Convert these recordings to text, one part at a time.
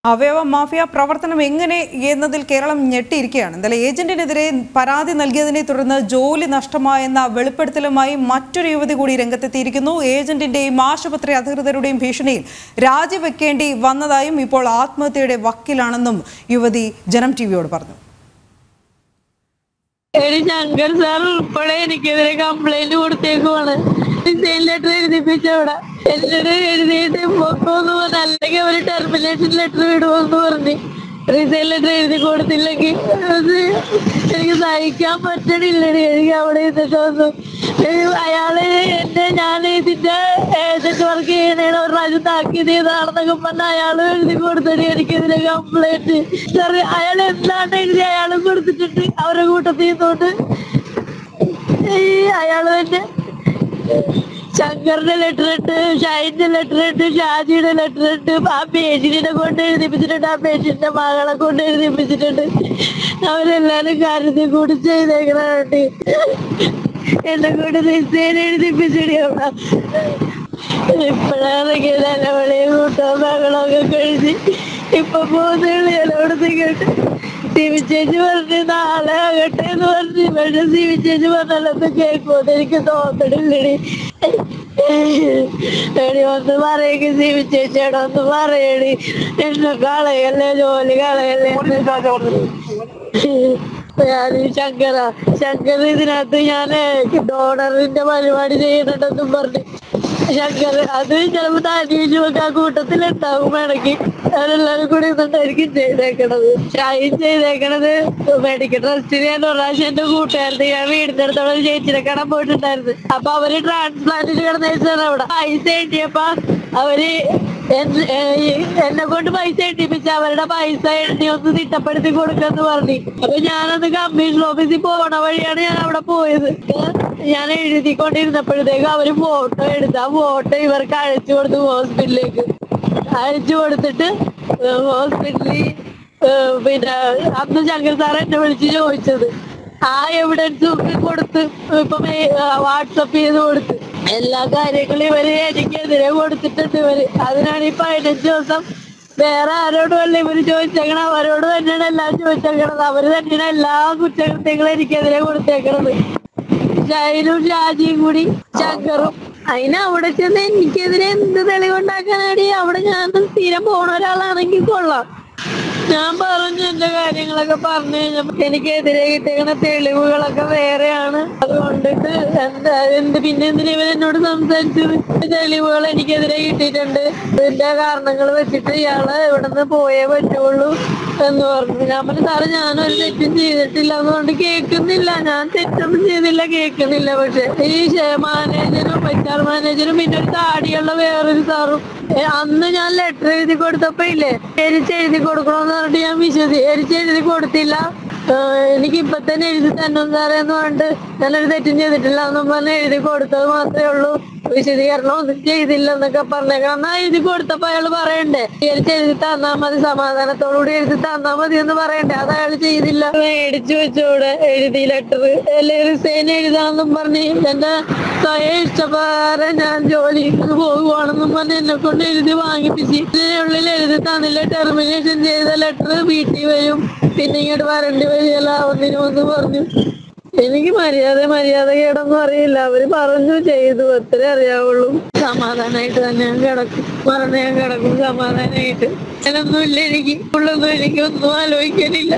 അവയവ മാഫിയ പ്രവർത്തനം എങ്ങനെ എന്നതിൽ കേരളം ഞെട്ടിയിരിക്കുകയാണ് എന്തായാലും ഏജന്റിനെതിരെ പരാതി നൽകിയതിനെ തുടർന്ന് ജോലി നഷ്ടമായെന്ന വെളിപ്പെടുത്തലുമായി മറ്റൊരു യുവതി കൂടി രംഗത്തെത്തിയിരിക്കുന്നു ഏജന്റിന്റെയും ആശുപത്രി അധികൃതരുടെയും ഭീഷണിയിൽ രാജിവെക്കേണ്ടി വന്നതായും ഇപ്പോൾ ആത്മഹത്യയുടെ വക്കിലാണെന്നും യുവതി ജനം ടി വിയോട് പറഞ്ഞു എടി ശങ്കർ സാർ ഉൾപ്പെടെ എനിക്കെതിരെ കംപ്ലൈന്റ് കൊടുത്തേക്കുവാണ് ഡിസൈൻ ലെറ്റർ എഴുതിപ്പിച്ചവിടെ എന്നിട്ട് എഴുതിയിട്ട് പൊക്കോന്ന് പറഞ്ഞ അല്ലെങ്കിൽ അവര് ടെർമിനേഷൻ ലെറ്റർ വിടുമെന്ന് പറഞ്ഞ് റിസൈൻ ലെറ്റർ എഴുതി കൊടുത്തില്ലെങ്കിൽ അത് എനിക്ക് സഹിക്കാൻ പറ്റണില്ലടി എനിക്ക് അവിടെ ഇരുന്നിട്ടൊന്നും ഏഹ് അയാള് എന്നെ ഞാൻ ഇതിന്റെ ഏജന്റ് വർക്ക് ചെയ്യണേണ് ഒരു പ്രാവശ്യം താക്കീത് ചെയ്താണെന്നൊക്കെ പറഞ്ഞ അയാള് എഴുതി കൊടുത്തടി എനിക്കെതിരെ കംപ്ലൈന്റ് സാർ അയാൾ എന്താണ് എഴുതി അയാളും കൊടുത്തിട്ടുണ്ട് അവരുടെ കൂട്ടത്തിൽ നിന്നോണ്ട് ഈ അയാള് തന്നെ ശങ്കറിന്റെ ലെറ്റർ ഉണ്ട് ഷൈന്റെ ലെറ്റർ ഉണ്ട് ഷാജിയുടെ ലെറ്റർ ഉണ്ട് ആ പേജിനെ കൊണ്ട് എഴുതിപ്പിച്ചിട്ടുണ്ട് ആ പേജിന്റെ മകളെ കൊണ്ട് എഴുതിപ്പിച്ചിട്ടുണ്ട് അവരെല്ലാരും കാര്യത്തിൽ കൂടി ചെയ്തേക്കണുണ്ട് എന്നെ കൊണ്ട് റിസൈൻ എഴുതിപ്പിച്ചിട്ട് അവിടെ ഇപ്പോഴാണെങ്കിൽ നിലവിളിയും കൂട്ടോ മകളൊക്കെ കഴിഞ്ഞ് ഇപ്പൊ പോകുന്നുള്ളൂ എന്നോട് കേട്ട് സിവി ചേച്ചി പറഞ്ഞ് നാളെ ആകട്ടെ എന്ന് പറഞ്ഞു പക്ഷെ സിവി ചേച്ചി പറഞ്ഞാലൊന്നും കേൾക്കുമെന്ന് എനിക്ക് തോന്നണില്ലടി എടി ഒന്ന് പറയെങ്കിൽ സിവി ചേച്ചിയോട് ഒന്ന് പറയടി എന്നെ കളയല്ലേ ജോലി കളയല്ലേ ഞാൻ ശങ്കര ശങ്കർ ഇതിനകത്ത് ഞാൻ ഡോണറിന്റെ പരിപാടി ചെയ്യുന്നുണ്ടെന്നും പറഞ്ഞു ശങ്കർ അത് ചിലപ്പോ താനീച്ച് വെക്കാൻ കൂട്ടത്തിലുണ്ടാവും ഇടയ്ക്ക് അവരെല്ലാരും കൂടി ഇരുന്നിട്ടായിരിക്കും ചെയ്തേക്കണത് ഷൈൻ ചെയ്തേക്കണത് മെഡിക്കൽ ട്രസ്റ്റിന് ഞാൻ ഒരു പ്രാവശ്യം എന്റെ കൂട്ടുകാരത്തി ഞാൻ വീടിന്റെ അടുത്തുള്ള ഒരു ചേച്ചിനെ കാണാൻ പോയിട്ടുണ്ടായിരുന്നു അപ്പൊ അവര് ട്രാൻസ്പ്ലാന്റിന് കിടന്ന വെച്ചാണ് അവിടെ പൈസ എണ്ണിയപ്പോ അവര് എൻ- ഏ, എന്നെ കൊണ്ട് പൈസ എണ്ണിപ്പിച്ച് അവരുടെ പൈസ എണ്ണി ഒന്ന് തിട്ടപ്പെടുത്തി കൊടുക്കാന്ന് പറഞ്ഞു അപ്പൊ ഞാനന്ന് കമ്മീഷൻ ഓഫീസിൽ പോണ വഴിയാണ് ഞാൻ അവിടെ പോയത് ഞാൻ എഴുതിക്കൊണ്ടിരുന്നപ്പോഴത്തേക്ക് അവര് ഫോട്ടോ എടുത്ത് ആ ഫോട്ടോ ഇവർക്ക് അയച്ചു കൊടുത്തു ഹോസ്പിറ്റലിലേക്ക് അയച്ചു കൊടുത്തിട്ട് ഹോസ്പിറ്റലിൽ പിന്നെ അന്ന് ശങ്കർ സാർ എന്നെ വിളിച്ച് ചോദിച്ചത് ആ എവിഡൻസ് ഒക്കെ കൊടുത്ത് ഇപ്പൊ വാട്സപ്പ് ചെയ്ത് കൊടുത്ത് എല്ലാ കാര്യങ്ങളും ഇവര് എനിക്കെതിരെ കൊടുത്തിട്ടുണ്ട് ഇവര് അതിനാണ് ഈ പതിനഞ്ച് ദിവസം വേറെ ആരോടും അല്ല ഇവര് ചോദിച്ചേക്കണ അവരോട് തന്നെയാണ് എല്ലാം ചോദിച്ചേക്കണത് അവര് തന്നെയാണ് എല്ലാ കുറ്റകൃത്യങ്ങളും എനിക്കെതിരെ കൊടുത്തേക്കണത് ഷൈനും ഷാജിയും കൂടി ശങ്കറും അതിന് അവിടെ ചെന്ന് എനിക്കെതിരെ എന്ത് തെളിവുണ്ടാക്കാനാടി അവിടെ ഞാൻ സ്ഥിരം പോണ ഒരാളാണെങ്കിൽ കൊള്ളാം ഞാൻ പറഞ്ഞു എന്റെ കാര്യങ്ങളൊക്കെ പറഞ്ഞു കഴിഞ്ഞപ്പോ എനിക്കെതിരെ കിട്ടിയേക്കണ തെളിവുകളൊക്കെ വേറെയാണ് അതുകൊണ്ടിട്ട് എന്താ എന്ത് പിന്നെ എന്തിനാ ഇവൻ എന്നോട് സംസാരിച്ചത് തെളിവുകൾ എനിക്കെതിരെ കിട്ടിയിട്ടുണ്ട് ഇതിന്റെ കാരണങ്ങൾ വെച്ചിട്ട് ഇയാള് ഇവിടുന്ന് പോയേ പറ്റുള്ളൂ എന്ന് പറഞ്ഞു ഞാൻ പറഞ്ഞു സാറ് ഞാനൊരു തെറ്റും ചെയ്തിട്ടില്ല അതുകൊണ്ട് കേൾക്കുന്നില്ല ഞാൻ തെറ്റൊന്നും ചെയ്തില്ല കേൾക്കുന്നില്ല പക്ഷെ ഈ മാനേജരും എച്ച് ആർ മാനേജരും പിന്നെ ഒരു താടിയുള്ള വേറൊരു സാറും ഏ, അന്ന് ഞാൻ ലെറ്റർ എഴുതി കൊടുത്തപ്പോ ഇല്ലേ എരിച്ച് എഴുതി കൊടുക്കണമെന്ന് പറഞ്ഞിട്ട് ഞാൻ വിശ്വസി എരിച്ച് എഴുതി കൊടുത്തില്ല ഏ, എനിക്ക് ഇപ്പൊ തന്നെ എഴുതി തന്നെ സാറേ എന്ന് പറഞ്ഞിട്ട് ഞാനൊരു തെറ്റും ചെയ്തിട്ടില്ല എന്നും പറഞ്ഞ് എഴുതി കൊടുത്തത് മാത്രമേ ഉള്ളൂ വിശദീകരണം ഒന്നും ചെയ്തില്ല എന്നൊക്കെ പറഞ്ഞേക്കണം എന്നാ എഴുതി കൊടുത്തപ്പോ അയാൾ പറയണ്ടേ എരിച്ച് എഴുതി തന്നാ മതി സമാധാനത്തോടുകൂടി എഴുതി തന്നാ മതി എന്ന് പറയണ്ടേ അത് അയാൾ ചെയ്തില്ല മേടിച്ചു വെച്ചൂടെ എഴുതി ലെറ്റർ അല്ലെ റിസൈൻ എഴുതാണെന്നും പറഞ്ഞ് എന്റെ സ്വയം ഇഷ്ടപ്രകാരം ഞാൻ ജോലിക്ക് പോകുവാണെന്നും പറഞ്ഞ് എന്നെ കൊണ്ട് എഴുതി വാങ്ങിപ്പിച്ച് ഇതിനുള്ളിൽ എഴുതി തന്നില്ല ടെർമിനേഷൻ ചെയ്ത ലെറ്റർ വീട്ടിൽ വരും പിന്നെ ഇങ്ങോട്ട് വരേണ്ടി വരികയല്ല ഒന്നിനും ഒന്ന് പറഞ്ഞു എനിക്ക് മര്യാദ മര്യാദ കേടൊന്നും അറിയില്ല അവര് പറഞ്ഞു ചെയ്തു അത്രേ അറിയാവുള്ളൂ സമാധാനായിട്ട് തന്നെ ഞാൻ കിടക്കും പറഞ്ഞ ഞാൻ കിടക്കും സമാധാനായിട്ട് ഞാനൊന്നും ഇല്ല എനിക്ക് ഉള്ളൊന്നും എനിക്ക് ഒന്നും ആലോചിക്കാനില്ല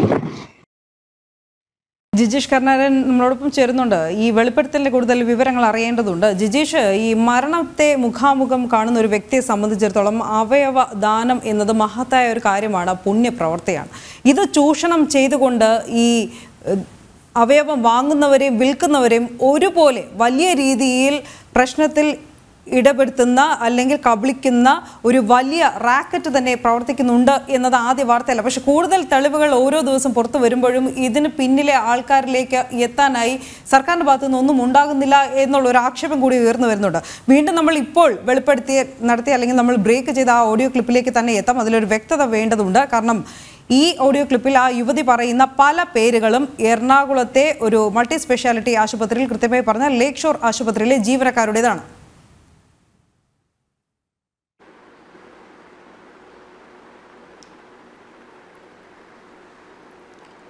ജിജീഷ് കർണാരൻ നമ്മളോടൊപ്പം ചേരുന്നുണ്ട് ഈ വെളിപ്പെടുത്തലിന്റെ കൂടുതൽ വിവരങ്ങൾ അറിയേണ്ടതുണ്ട് ജിജീഷ് ഈ മരണത്തെ മുഖാമുഖം കാണുന്ന ഒരു വ്യക്തിയെ സംബന്ധിച്ചിടത്തോളം അവയവ ദാനം എന്നത് മഹത്തായ ഒരു കാര്യമാണ് പുണ്യപ്രവർത്തിയാണ് ഇത് ചൂഷണം ചെയ്തുകൊണ്ട് ഈ ഏഹ്, അവയവം വാങ്ങുന്നവരെയും വിൽക്കുന്നവരെയും ഒരുപോലെ വലിയ രീതിയിൽ പ്രശ്നത്തിൽ ഇടപെടുത്തുന്ന അല്ലെങ്കിൽ കബളിക്കുന്ന ഒരു വലിയ റാക്കറ്റ് തന്നെ പ്രവർത്തിക്കുന്നുണ്ട് എന്നത് ആദ്യ വാർത്തയല്ല പക്ഷെ കൂടുതൽ തെളിവുകൾ ഓരോ ദിവസം പുറത്തു വരുമ്പോഴും ഇതിന് പിന്നിലെ ആൾക്കാരിലേക്ക് എത്താനായി സർക്കാരിൻ്റെ ഭാഗത്തു നിന്നൊന്നും ഉണ്ടാകുന്നില്ല എന്നുള്ള ഒരു ആക്ഷേപം കൂടി ഉയർന്നു വരുന്നുണ്ട് വീണ്ടും നമ്മൾ ഇപ്പോൾ വെളിപ്പെടുത്തിയ നടത്തിയ അല്ലെങ്കിൽ നമ്മൾ ബ്രേക്ക് ചെയ്ത ആ ഓഡിയോ ക്ലിപ്പിലേക്ക് തന്നെ എത്താം അതിലൊരു വ്യക്തത വേണ്ടതുണ്ട് കാരണം ഈ ഓഡിയോ ക്ലിപ്പിൽ ആ യുവതി പറയുന്ന പല പേരുകളും എറണാകുളത്തെ ഒരു മൾട്ടി സ്പെഷ്യാലിറ്റി ആശുപത്രിയിൽ കൃത്യമായി പറഞ്ഞാൽ ലേക്ക് ഷോർ ആശുപത്രിയിലെ ജീവനക്കാരുടേതാണ്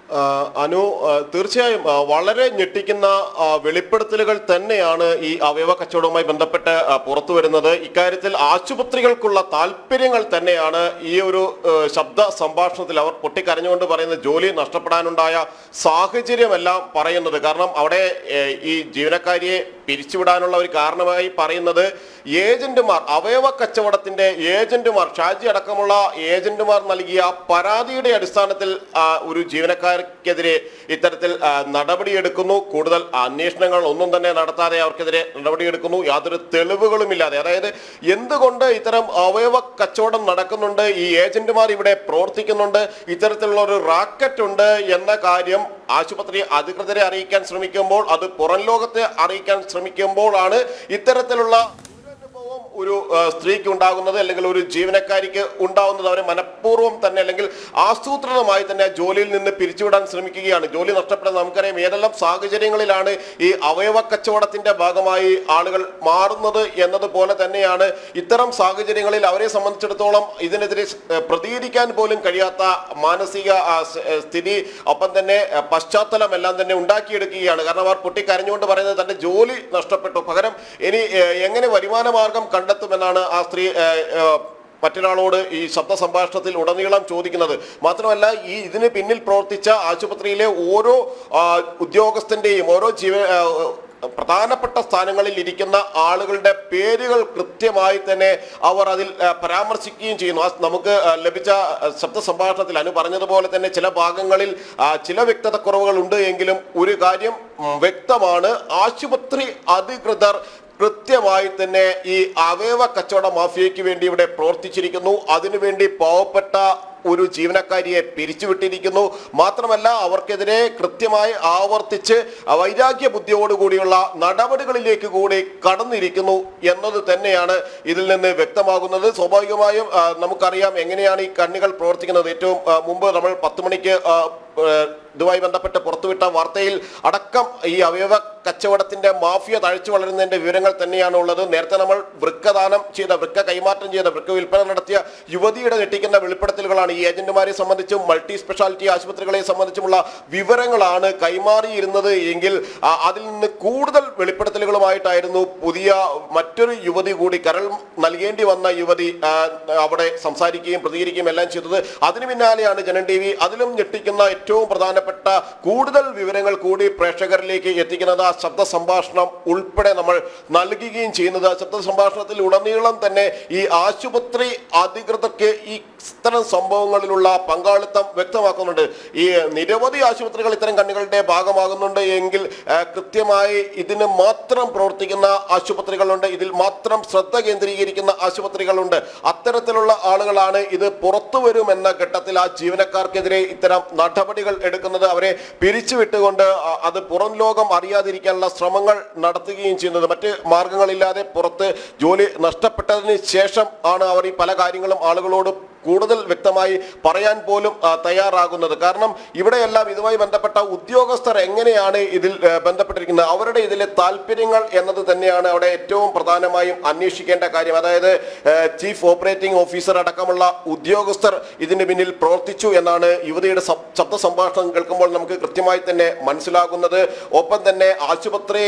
ആ, അനു ആ, തീർച്ചയായും ആ, വളരെ ഞെട്ടിക്കുന്ന ആ, വെളിപ്പെടുത്തലുകൾ തന്നെയാണ് ഈ അവയവ കച്ചവടവുമായി ബന്ധപ്പെട്ട് ആ, പുറത്തു വരുന്നത് ഇക്കാര്യത്തിൽ ആശുപത്രികൾക്കുള്ള താല്പര്യങ്ങൾ തന്നെയാണ് ഈ ഒരു ആ, ശബ്ദ സംഭാഷണത്തിൽ അവർ പൊട്ടിക്കരഞ്ഞുകൊണ്ട് പറയുന്ന ജോലി നഷ്ടപ്പെടാനുണ്ടായ സാഹചര്യമെല്ലാം പറയുന്നത് കാരണം അവിടെ ഏ, ഈ ജീവനക്കാരിയെ പിരിച്ചുവിടാനുള്ള ഒരു കാരണമായി പറയുന്നത് ഏജന്റുമാർ അവയവ കച്ചവടത്തിന്റെ ഏജന്റുമാർ ഷാജി അടക്കമുള്ള ഏജന്റുമാർ നൽകിയ പരാതിയുടെ അടിസ്ഥാനത്തിൽ ആ, ഒരു ജീവനക്കാർക്കെതിരെ ഇത്തരത്തിൽ ആ, നടപടിയെടുക്കുന്നു കൂടുതൽ അന്വേഷണങ്ങൾ ഒന്നും തന്നെ നടത്താതെ അവർക്കെതിരെ നടപടിയെടുക്കുന്നു യാതൊരു തെളിവുകളുമില്ലാതെ അതായത് എന്തുകൊണ്ട് ഇത്തരം അവയവ കച്ചവടം നടക്കുന്നുണ്ട് ഈ ഏജന്റുമാർ ഇവിടെ പ്രവർത്തിക്കുന്നുണ്ട് ഇത്തരത്തിലുള്ള ഒരു റാക്കറ്റ് ഉണ്ട് എന്ന കാര്യം ആശുപത്രി അധികൃതരെ അറിയിക്കാൻ ശ്രമിക്കുമ്പോൾ അത് പുറം ലോകത്തെ അറിയിക്കാൻ ശ്രമിക്കുമ്പോഴാണ് ഇത്തരത്തിലുള്ള ദുരനുഭവം ഒരു ആ, സ്ത്രീക്ക് ഉണ്ടാകുന്നത് അല്ലെങ്കിൽ ഒരു ജീവനക്കാരിക്ക് ഉണ്ടാകുന്നത് അവരെ മനഃപൂർവ്വം തന്നെ അല്ലെങ്കിൽ ആസൂത്രിതമായി തന്നെ ആ ജോലിയിൽ നിന്ന് പിരിച്ചുവിടാൻ ശ്രമിക്കുകയാണ് ജോലി നഷ്ടപ്പെടുന്നത് നമുക്കറിയാം ഏതെല്ലാം സാഹചര്യങ്ങളിലാണ് ഈ അവയവ കച്ചവടത്തിന്റെ ഭാഗമായി ആളുകൾ മാറുന്നത് എന്നതുപോലെ തന്നെയാണ് ഇത്തരം സാഹചര്യങ്ങളിൽ അവരെ സംബന്ധിച്ചിടത്തോളം ഇതിനെതിരെ ഏ, പ്രതികരിക്കാൻ പോലും കഴിയാത്ത മാനസിക ആ, സ്- ഏ, സ്ഥിതി ഒപ്പം തന്നെ ഏ, പശ്ചാത്തലം എല്ലാം തന്നെ ഉണ്ടാക്കിയെടുക്കുകയാണ് കാരണം അവർ പൊട്ടിക്കരഞ്ഞുകൊണ്ട് പറയുന്നത് തന്റെ ജോലി നഷ്ടപ്പെട്ടു പകരം ഇനി ഏ, എങ്ങനെ വരുമാന മാർഗം കണ്ടെത്തുമെന്നാണ് ആ സ്ത്രീ ഏ, ഏ, മറ്റൊരാളോട് ഈ ശബ്ദ സംഭാഷണത്തിൽ ഉടനീളം ചോദിക്കുന്നത് മാത്രമല്ല ഈ ഇതിന് പിന്നിൽ പ്രവർത്തിച്ച ആശുപത്രിയിലെ ഓരോ ആ, ഉദ്യോഗസ്ഥന്റെയും ഓരോ ജീവ ആ, പ്രധാനപ്പെട്ട സ്ഥാനങ്ങളിൽ ഇരിക്കുന്ന ആളുകളുടെ പേരുകൾ കൃത്യമായി തന്നെ അവർ അതിൽ ആ, പരാമർശിക്കുകയും ചെയ്യുന്നു ആ നമുക്ക് ആ, ലഭിച്ച ആ, ശബ്ദ സംഭാഷണത്തിൽ അനു പറഞ്ഞതുപോലെ തന്നെ ചില ഭാഗങ്ങളിൽ ആ, ചില വ്യക്തത കുറവുകൾ ഉണ്ട് എങ്കിലും ഒരു കാര്യം ഉം, വ്യക്തമാണ് ആശുപത്രി അധികൃതർ കൃത്യമായി തന്നെ ഈ അവയവ കച്ചവട മാഫിയയ്ക്ക് വേണ്ടി ഇവിടെ പ്രവർത്തിച്ചിരിക്കുന്നു അതിനുവേണ്ടി പാവപ്പെട്ട ഒരു ജീവനക്കാരിയെ പിരിച്ചുവിട്ടിരിക്കുന്നു മാത്രമല്ല അവർക്കെതിരെ കൃത്യമായി ആവർത്തിച്ച് വൈരാഗ്യ ബുദ്ധിയോടുകൂടിയുള്ള നടപടികളിലേക്ക് കൂടി കടന്നിരിക്കുന്നു എന്നത് തന്നെയാണ് ഇതിൽ നിന്ന് വ്യക്തമാകുന്നത് സ്വാഭാവികമായും ആ, നമുക്കറിയാം എങ്ങനെയാണ് ഈ കണ്ണികൾ പ്രവർത്തിക്കുന്നത് ഏറ്റവും ആ, മുമ്പ് നമ്മൾ പത്ത് മണിക്ക് ആ, ഏഹ് ഇതുമായി ബന്ധപ്പെട്ട് പുറത്തുവിട്ട വാർത്തയിൽ അടക്കം ഈ അവയവ കച്ചവടത്തിന്റെ മാഫിയ തഴച്ചു വളരുന്നതിന്റെ വിവരങ്ങൾ തന്നെയാണ് ഉള്ളത് നേരത്തെ നമ്മൾ വൃക്കദാനം ചെയ്ത വൃക്ക കൈമാറ്റം ചെയ്ത വൃക്ക വിൽപ്പന നടത്തിയ യുവതിയുടെ ഞെട്ടിക്കുന്ന വെളിപ്പെടുത്തലുകളാണ് ഈ ഏജന്റുമാരെ സംബന്ധിച്ചും മൾട്ടി സ്പെഷ്യാലിറ്റി ആശുപത്രികളെ സംബന്ധിച്ചുമുള്ള വിവരങ്ങളാണ് കൈമാറിയിരുന്നത് എങ്കിൽ ആ, അതിൽ നിന്ന് കൂടുതൽ വെളിപ്പെടുത്തലുകളുമായിട്ടായിരുന്നു പുതിയ മറ്റൊരു യുവതി കൂടി കരൾ നൽകേണ്ടി വന്ന യുവതി ആ, അവിടെ സംസാരിക്കുകയും പ്രതികരിക്കുകയും എല്ലാം ചെയ്തത് അതിന് പിന്നാലെയാണ് ജനൻ ടി വി അതിലും ഞെട്ടിക്കുന്ന ഏറ്റവും പ്രധാനപ്പെട്ട കൂടുതൽ വിവരങ്ങൾ കൂടി പ്രേക്ഷകരിലേക്ക് എത്തിക്കുന്നത് ആ ശബ്ദ സംഭാഷണം ഉൾപ്പെടെ നമ്മൾ നൽകുകയും ചെയ്യുന്നത് ആ ശബ്ദ സംഭാഷണത്തിൽ ഉടനീളം തന്നെ ഈ ആശുപത്രി അധികൃതർക്ക് ഈ ഇത്തരം സംഭവങ്ങളിലുള്ള പങ്കാളിത്തം വ്യക്തമാക്കുന്നുണ്ട് ഈ നിരവധി ആശുപത്രികൾ ഇത്തരം കണ്ണുകളുടെ ഭാഗമാകുന്നുണ്ട് എങ്കിൽ ആ, കൃത്യമായി ഇതിന് മാത്രം പ്രവർത്തിക്കുന്ന ആശുപത്രികളുണ്ട് ഇതിൽ മാത്രം ശ്രദ്ധ കേന്ദ്രീകരിക്കുന്ന ആശുപത്രികളുണ്ട് അത്തരത്തിലുള്ള ആളുകളാണ് ഇത് പുറത്തു വരുമെന്ന ഘട്ടത്തിൽ ആ ജീവനക്കാർക്കെതിരെ ഇത്തരം നടപടികൾ എടുക്കുന്നത് അവരെ പിരിച്ചുവിട്ടുകൊണ്ട് ആ, അത് പുറം ലോകം അറിയാതിരിക്കാനുള്ള ശ്രമങ്ങൾ നടത്തുകയും ചെയ്യുന്നത് മറ്റ് മാർഗങ്ങളില്ലാതെ പുറത്ത് ജോലി നഷ്ടപ്പെട്ടതിന് ശേഷം ആണ് അവർ ഈ പല കാര്യങ്ങളും ആളുകളോട് കൂടുതൽ വ്യക്തമായി പറയാൻ പോലും ആ, തയ്യാറാകുന്നത് കാരണം ഇവിടെയെല്ലാം ഇതുമായി ബന്ധപ്പെട്ട ഉദ്യോഗസ്ഥർ എങ്ങനെയാണ് ഇതിൽ ആ, ബന്ധപ്പെട്ടിരിക്കുന്നത് അവരുടെ ഇതിലെ താല്പര്യങ്ങൾ എന്നത് തന്നെയാണ് അവിടെ ഏറ്റവും പ്രധാനമായും അന്വേഷിക്കേണ്ട കാര്യം അതായത് ചീഫ് ഓപ്പറേറ്റിംഗ് ഓഫീസർ അടക്കമുള്ള ഉദ്യോഗസ്ഥർ ഇതിന് പിന്നിൽ പ്രവർത്തിച്ചു എന്നാണ് യുവതിയുടെ സബ്- ശബ്ദ സംഭാഷണം കേൾക്കുമ്പോൾ നമുക്ക് കൃത്യമായി തന്നെ മനസ്സിലാകുന്നത് ഒപ്പം തന്നെ ആശുപത്രി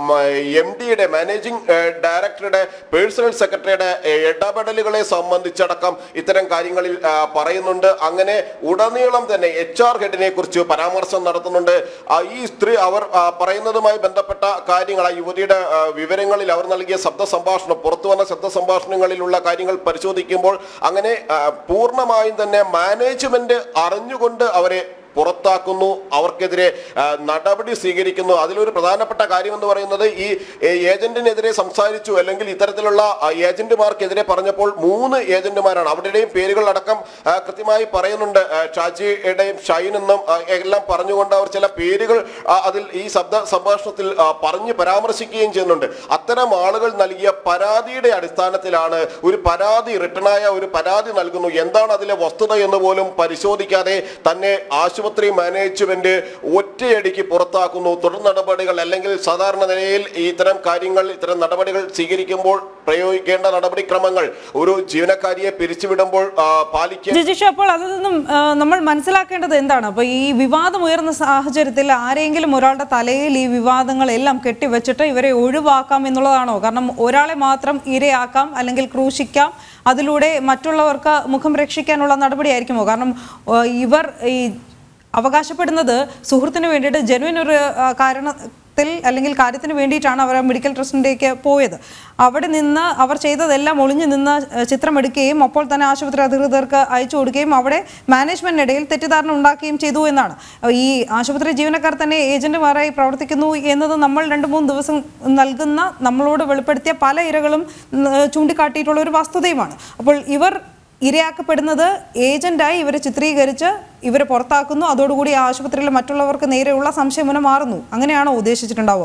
എം ഡിയുടെ മാനേജിംഗ് ഡയറക്ടറുടെ പേഴ്സണൽ സെക്രട്ടറിയുടെ ഏ, ഇടപെടലുകളെ സംബന്ധിച്ചടക്കം ഇത്തരം കാര്യങ്ങളിൽ ആ, പറയുന്നുണ്ട് അങ്ങനെ ഉടനീളം തന്നെ എച്ച് ആർ ഹെഡിനെ കുറിച്ച് പരാമർശം നടത്തുന്നുണ്ട് ആ, ഈ സ്ത്രീ അവർ ആ, പറയുന്നതുമായി ബന്ധപ്പെട്ട കാര്യങ്ങൾ ആ യുവതിയുടെ ആ, വിവരങ്ങളിൽ അവർ നൽകിയ ശബ്ദ സംഭാഷണം പുറത്തു വന്ന ശബ്ദ സംഭാഷണങ്ങളിലുള്ള കാര്യങ്ങൾ പരിശോധിക്കുമ്പോൾ അങ്ങനെ ആ, പൂർണ്ണമായും തന്നെ മാനേജ്മെന്റ് അറിഞ്ഞുകൊണ്ട് അവരെ പുറത്താക്കുന്നു അവർക്കെതിരെ ആ, നടപടി സ്വീകരിക്കുന്നു അതിലൊരു പ്രധാനപ്പെട്ട കാര്യം എന്ന് പറയുന്നത് ഈ ഏ, ഏജന്റിനെതിരെ സംസാരിച്ചു അല്ലെങ്കിൽ ഇത്തരത്തിലുള്ള ആ, ഏജന്റുമാർക്കെതിരെ പറഞ്ഞപ്പോൾ മൂന്ന് ഏജന്റുമാരാണ് അവരുടെയും പേരുകൾ അടക്കം ആ, കൃത്യമായി പറയുന്നുണ്ട് ആ, ഷാജിയുടെയും ഷൈൻ എന്നും ആ, എല്ലാം പറഞ്ഞുകൊണ്ട് അവർ ചില പേരുകൾ ആ, അതിൽ ഈ ശബ്ദ സംഭാഷണത്തിൽ ആ, പറഞ്ഞ് പരാമർശിക്കുകയും ചെയ്യുന്നുണ്ട് അത്തരം ആളുകൾ നൽകിയ പരാതിയുടെ അടിസ്ഥാനത്തിലാണ് ഒരു പരാതി റിട്ടേണായ ഒരു പരാതി നൽകുന്നു എന്താണ് അതിലെ വസ്തുത എന്ന് പോലും പരിശോധിക്കാതെ തന്നെ ആശുപത്രി ആശുപത്രി മാനേജ്മെന്റ് ഒറ്റയടിക്ക് പുറത്താക്കുന്നു തുടർ നടപടികൾ അല്ലെങ്കിൽ സാധാരണ നിലയിൽ ഇത്തരം കാര്യങ്ങൾ ഇത്തരം നടപടികൾ സ്വീകരിക്കുമ്പോൾ പ്രയോഗിക്കേണ്ട നടപടിക്രമങ്ങൾ ഒരു ജീവനക്കാരിയെ പിരിച്ചുവിടുമ്പോൾ ആ, പാലിക്കേണ്ട ജിജിഷ അപ്പോൾ അതിൽ നിന്നും ആ, നമ്മൾ മനസ്സിലാക്കേണ്ടത് എന്താണ് അപ്പോൾ ഈ വിവാദം ഉയർന്ന സാഹചര്യത്തിൽ ആരെങ്കിലും ഒരാളുടെ തലയിൽ ഈ വിവാദങ്ങളെല്ലാം കെട്ടിവെച്ചിട്ട് ഇവരെ ഒഴിവാക്കാം എന്നുള്ളതാണോ കാരണം ഒരാളെ മാത്രം ഇരയാക്കാം അല്ലെങ്കിൽ ക്രൂശിക്കാം അതിലൂടെ മറ്റുള്ളവർക്ക് മുഖം രക്ഷിക്കാനുള്ള നടപടിയായിരിക്കുമോ കാരണം ആ, ഇവർ ഈ അവകാശപ്പെടുന്നത് സുഹൃത്തിന് വേണ്ടിയിട്ട് ജനുവിൻ ഒരു ആ, കാരണത്തിൽ അല്ലെങ്കിൽ കാര്യത്തിന് വേണ്ടിയിട്ടാണ് അവർ ആ മെഡിക്കൽ ട്രസ്റ്റിലേക്ക് പോയത് അവിടെ നിന്ന് അവർ ചെയ്തതെല്ലാം ഒളിഞ്ഞു നിന്ന് ആ, ചിത്രമെടുക്കുകയും അപ്പോൾ തന്നെ ആശുപത്രി അധികൃതർക്ക് അയച്ചു കൊടുക്കുകയും അവിടെ മാനേജ്മെന്റിനിടയിൽ തെറ്റിദ്ധാരണ ഉണ്ടാക്കുകയും ചെയ്തു എന്നാണ് ഈ ആശുപത്രി ജീവനക്കാർ തന്നെ ഏജന്റുമാരായി പ്രവർത്തിക്കുന്നു എന്നത് നമ്മൾ രണ്ട് മൂന്ന് ദിവസം നൽകുന്ന നമ്മളോട് വെളിപ്പെടുത്തിയ പല ഇരകളും ഉം, ചൂണ്ടിക്കാട്ടിയിട്ടുള്ള ഒരു വസ്തുതയുമാണ് അപ്പോൾ ഇവർ ഇരയാക്കപ്പെടുന്നത് ഏജന്റായി ഇവരെ ചിത്രീകരിച്ച് ഇവരെ പുറത്താക്കുന്നു അതോടുകൂടി ആ ആശുപത്രിയിൽ മറ്റുള്ളവർക്ക് നേരെയുള്ള സംശയമനം മാറുന്നു അങ്ങനെയാണോ ഉദ്ദേശിച്ചിട്ടുണ്ടാവുക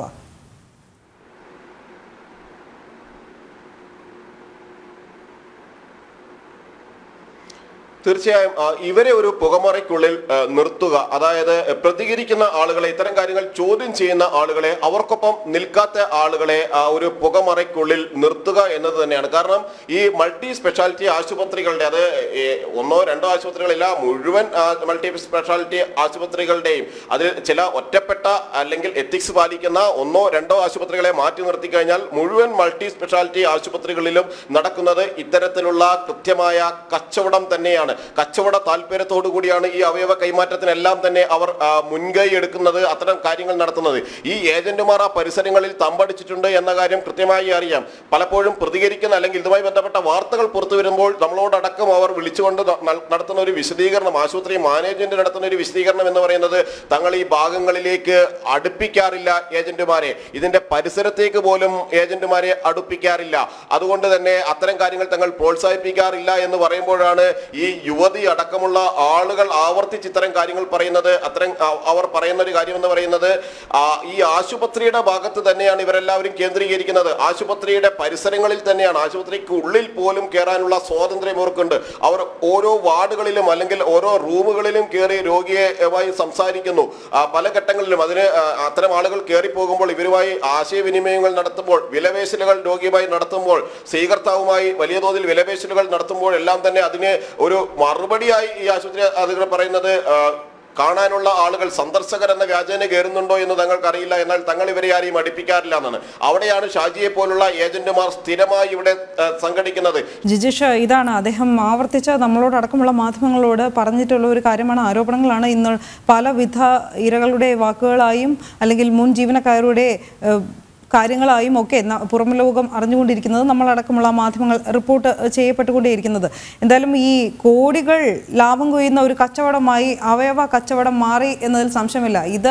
തീർച്ചയായും ആ, ഇവരെ ഒരു പുകമറയ്ക്കുള്ളിൽ ആ, നിർത്തുക അതായത് പ്രതികരിക്കുന്ന ആളുകളെ ഇത്തരം കാര്യങ്ങൾ ചോദ്യം ചെയ്യുന്ന ആളുകളെ അവർക്കൊപ്പം നിൽക്കാത്ത ആളുകളെ ആ ഒരു പുകമറയ്ക്കുള്ളിൽ നിർത്തുക എന്നത് തന്നെയാണ് കാരണം ഈ മൾട്ടി സ്പെഷ്യാലിറ്റി ആശുപത്രികളുടെ അത് ഏ, ഒന്നോ രണ്ടോ ആശുപത്രികളില്ല മുഴുവൻ ആ, മൾട്ടി സ്പെഷ്യാലിറ്റി ആശുപത്രികളുടെയും അതിൽ ചില ഒറ്റപ്പെട്ട അല്ലെങ്കിൽ എത്തിക്സ് പാലിക്കുന്ന ഒന്നോ രണ്ടോ ആശുപത്രികളെ മാറ്റി നിർത്തി കഴിഞ്ഞാൽ മുഴുവൻ മൾട്ടി സ്പെഷ്യാലിറ്റി ആശുപത്രികളിലും നടക്കുന്നത് ഇത്തരത്തിലുള്ള കൃത്യമായ കച്ചവടം തന്നെയാണ് കച്ചവട താല്പര്യത്തോടു കൂടിയാണ് ഈ അവയവ കൈമാറ്റത്തിനെല്ലാം തന്നെ അവർ ആ, മുൻകൈ എടുക്കുന്നത് അത്തരം കാര്യങ്ങൾ നടത്തുന്നത് ഈ ഏജന്റുമാർ ആ പരിസരങ്ങളിൽ തമ്പടിച്ചിട്ടുണ്ട് എന്ന കാര്യം കൃത്യമായി അറിയാം പലപ്പോഴും പ്രതികരിക്കുന്ന അല്ലെങ്കിൽ ഇതുമായി ബന്ധപ്പെട്ട വാർത്തകൾ പുറത്തു വരുമ്പോൾ നമ്മളോടക്കം അവർ വിളിച്ചുകൊണ്ട് ന- ന- നടത്തുന്ന ഒരു വിശദീകരണം ആശുപത്രി മാനേജ്മെന്റ് നടത്തുന്ന ഒരു വിശദീകരണം എന്ന് പറയുന്നത് തങ്ങൾ ഈ ഭാഗങ്ങളിലേക്ക് അടുപ്പിക്കാറില്ല ഏജന്റുമാരെ ഇതിന്റെ പരിസരത്തേക്ക് പോലും ഏജന്റുമാരെ അടുപ്പിക്കാറില്ല അതുകൊണ്ട് തന്നെ അത്തരം കാര്യങ്ങൾ തങ്ങൾ പ്രോത്സാഹിപ്പിക്കാറില്ല എന്ന് പറയുമ്പോഴാണ് ഈ യുവതി അടക്കമുള്ള ആളുകൾ ആവർത്തിച്ച് ഇത്തരം കാര്യങ്ങൾ പറയുന്നത് അത്തരം അ- അവർ പറയുന്ന ഒരു കാര്യം എന്ന് പറയുന്നത് ആ, ഈ ആശുപത്രിയുടെ ഭാഗത്ത് തന്നെയാണ് ഇവരെല്ലാവരും കേന്ദ്രീകരിക്കുന്നത് ആശുപത്രിയുടെ പരിസരങ്ങളിൽ തന്നെയാണ് ആശുപത്രിക്ക് ഉള്ളിൽ പോലും കയറാനുള്ള സ്വാതന്ത്ര്യം ഇവർക്കുണ്ട് അവർ ഓരോ വാർഡുകളിലും അല്ലെങ്കിൽ ഓരോ റൂമുകളിലും കയറി രോഗിയുമായി സംസാരിക്കുന്നു ആ, പല ഘട്ടങ്ങളിലും അതിന് ആ, അത്തരം ആളുകൾ കയറി പോകുമ്പോൾ ഇവരുമായി ആശയവിനിമയങ്ങൾ നടത്തുമ്പോൾ വിലപേശലുകൾ രോഗിയുമായി നടത്തുമ്പോൾ സ്വീകർത്താവുമായി വലിയ തോതിൽ വിലപേശലുകൾ നടത്തുമ്പോൾ എല്ലാം തന്നെ അതിന് ഒരു മറുപടിയായി ഈ ആശുപത്രി അധികൃതർ പറയുന്നത് ആ, കാണാനുള്ള ആളുകൾ സന്ദർശകർ എന്ന വ്യാജേന കയറുന്നുണ്ടോ എന്ന് തങ്ങൾക്ക് അറിയില്ല എന്നാൽ തങ്ങൾ ഇവരെ ആരെയും അടുപ്പിക്കാറില്ല എന്നാണ് അവിടെയാണ് ഷാജിയെ പോലുള്ള ഏജന്റുമാർ സ്ഥിരമായി ഇവിടെ ആ, സംഘടിക്കുന്നത് ജിജീഷ് ഇതാണ് അദ്ദേഹം ആവർത്തിച്ച നമ്മളോടക്കമുള്ള മാധ്യമങ്ങളോട് പറഞ്ഞിട്ടുള്ള ഒരു കാര്യമാണ് ആരോപണങ്ങളാണ് ഇന്ന് പലവിധ ഇരകളുടെ വാക്കുകളായും അല്ലെങ്കിൽ മുൻ ജീവനക്കാരുടെ ഏഹ്, കാര്യങ്ങളായും ഒക്കെ ന- പുറം ലോകം അറിഞ്ഞുകൊണ്ടിരിക്കുന്നത് നമ്മളടക്കമുള്ള മാധ്യമങ്ങൾ റിപ്പോർട്ട് ചെയ്യപ്പെട്ടുകൊണ്ടേയിരിക്കുന്നത് എന്തായാലും ഈ കോടികൾ ലാഭം കൊയ്യുന്ന ഒരു കച്ചവടമായി അവയവ കച്ചവടം മാറി എന്നതിൽ സംശയമില്ല ഇത്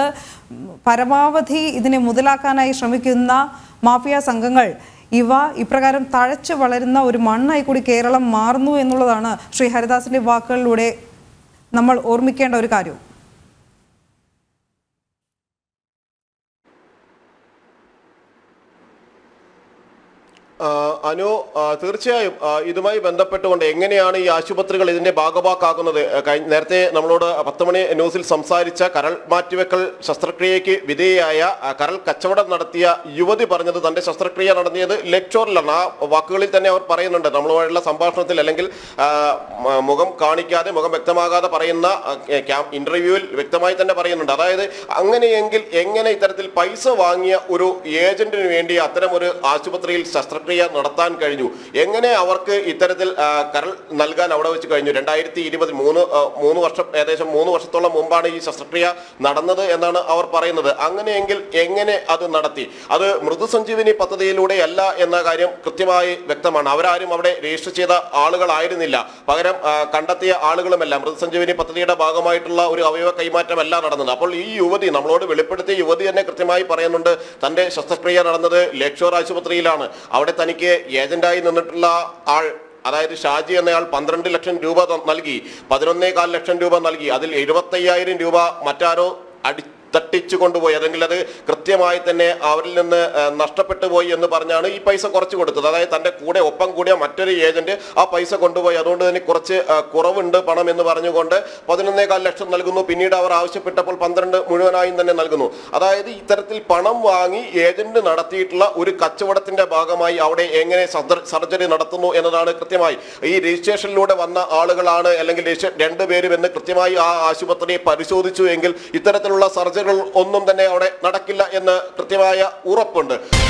പരമാവധി ഇതിനെ മുതലാക്കാനായി ശ്രമിക്കുന്ന മാഫിയ സംഘങ്ങൾ ഇവ ഇപ്രകാരം തഴച്ചു വളരുന്ന ഒരു മണ്ണായി കൂടി കേരളം മാറുന്നു എന്നുള്ളതാണ് ശ്രീ ഹരിദാസിന്റെ വാക്കുകളിലൂടെ നമ്മൾ ഓർമ്മിക്കേണ്ട ഒരു കാര്യവും ആ, അനു ആ, തീർച്ചയായും ആ, ഇതുമായി ബന്ധപ്പെട്ടുകൊണ്ട് എങ്ങനെയാണ് ഈ ആശുപത്രികൾ ഇതിന്റെ ഭാഗഭാക്കാക്കുന്നത് ആ, കഴിഞ്ഞ നേരത്തെ നമ്മളോട് പത്ത് മണി ന്യൂസിൽ സംസാരിച്ച കരൾ മാറ്റിവെക്കൽ ശസ്ത്രക്രിയയ്ക്ക് വിധേയയായ ആ, കരൾ കച്ചവടം നടത്തിയ യുവതി പറഞ്ഞത് തന്റെ ശസ്ത്രക്രിയ നടത്തിയത് ലെക്ചോറിലാണ് ആ വാക്കുകളിൽ തന്നെ അവർ പറയുന്നുണ്ട് നമ്മളുമായുള്ള സംഭാഷണത്തിൽ അല്ലെങ്കിൽ ആ, മ- മുഖം കാണിക്കാതെ മുഖം വ്യക്തമാകാതെ പറയുന്ന ഇന്റർവ്യൂവിൽ വ്യക്തമായി തന്നെ പറയുന്നുണ്ട് അതായത് അങ്ങനെയെങ്കിൽ എങ്ങനെ ഇത്തരത്തിൽ പൈസ വാങ്ങിയ ഒരു ഏജന്റിന് വേണ്ടി അത്തരം ഒരു ആശുപത്രിയിൽ ശസ്ത്രക്രിയ നടത്താൻ കഴിഞ്ഞു എങ്ങനെ അവർക്ക് ഇത്തരത്തിൽ ആ, കരൾ നൽകാൻ അവിടെ വെച്ച് കഴിഞ്ഞു രണ്ടായിരത്തി ഇരുപത് മൂന്ന് ആ, മൂന്ന് വർഷം ഏകദേശം മൂന്ന് വർഷത്തോളം മുമ്പാണ് ഈ ശസ്ത്രക്രിയ നടന്നത് എന്നാണ് അവർ പറയുന്നത് അങ്ങനെയെങ്കിൽ എങ്ങനെ അത് നടത്തി അത് മൃദുസഞ്ജീവിനി പദ്ധതിയിലൂടെയല്ല എന്ന കാര്യം കൃത്യമായി വ്യക്തമാണ് അവരാരും അവിടെ രജിസ്റ്റർ ചെയ്ത ആളുകളായിരുന്നില്ല പകരം ആ, കണ്ടെത്തിയ ആളുകളുമല്ല മൃദുസഞ്ജീവിനി പദ്ധതിയുടെ ഭാഗമായിട്ടുള്ള ഒരു അവയവ കൈമാറ്റമല്ല നടന്നത് അപ്പോൾ ഈ യുവതി നമ്മളോട് വെളിപ്പെടുത്തിയ യുവതി തന്നെ കൃത്യമായി പറയുന്നുണ്ട് തന്റെ ശസ്ത്രക്രിയ നടന്നത് ലക്ഷോർ ആശുപത്രിയിലാണ് അവിടെ തനിക്ക് ഏജന്റായി നിന്നിട്ടുള്ള ആൾ അതായത് ഷാജി എന്നയാൾ പന്ത്രണ്ട് ലക്ഷം രൂപ ത- നൽകി പതിനൊന്നേകാൽ ലക്ഷം രൂപ നൽകി അതിൽ എഴുപത്തയ്യായിരം രൂപ മറ്റാരോ അടി തട്ടിച്ചു കൊണ്ടുപോയി അല്ലെങ്കിൽ അത് കൃത്യമായി തന്നെ അവരിൽ നിന്ന് ആ, നഷ്ടപ്പെട്ടു പോയി എന്ന് പറഞ്ഞാണ് ഈ പൈസ കുറച്ച് കൊടുത്തത് അതായത് തന്റെ കൂടെ ഒപ്പം കൂടിയ മറ്റൊരു ഏജന്റ് ആ പൈസ കൊണ്ടുപോയി അതുകൊണ്ട് തന്നെ കുറച്ച് ആ, കുറവുണ്ട് പണം എന്ന് പറഞ്ഞുകൊണ്ട് പതിനൊന്നേകാൽ ലക്ഷം നൽകുന്നു പിന്നീട് അവർ ആവശ്യപ്പെട്ടപ്പോൾ പന്ത്രണ്ട് മുഴുവനായും തന്നെ നൽകുന്നു അതായത് ഇത്തരത്തിൽ പണം വാങ്ങി ഏജന്റ് നടത്തിയിട്ടുള്ള ഒരു കച്ചവടത്തിന്റെ ഭാഗമായി അവിടെ എങ്ങനെ സർജ- സർജറി നടത്തുന്നു എന്നതാണ് കൃത്യമായി ഈ രജിസ്ട്രേഷനിലൂടെ വന്ന ആളുകളാണ് അല്ലെങ്കിൽ രജിസ്ട്രേ- രണ്ടുപേരും എന്ന് കൃത്യമായി ആ ആശുപത്രിയെ പരിശോധിച്ചു എങ്കിൽ ഇത്തരത്തിലുള്ള സർജറികൾ ഒന്നും തന്നെ അവിടെ നടക്കില്ല എന്ന് കൃത്യമായ ഉറപ്പുണ്ട്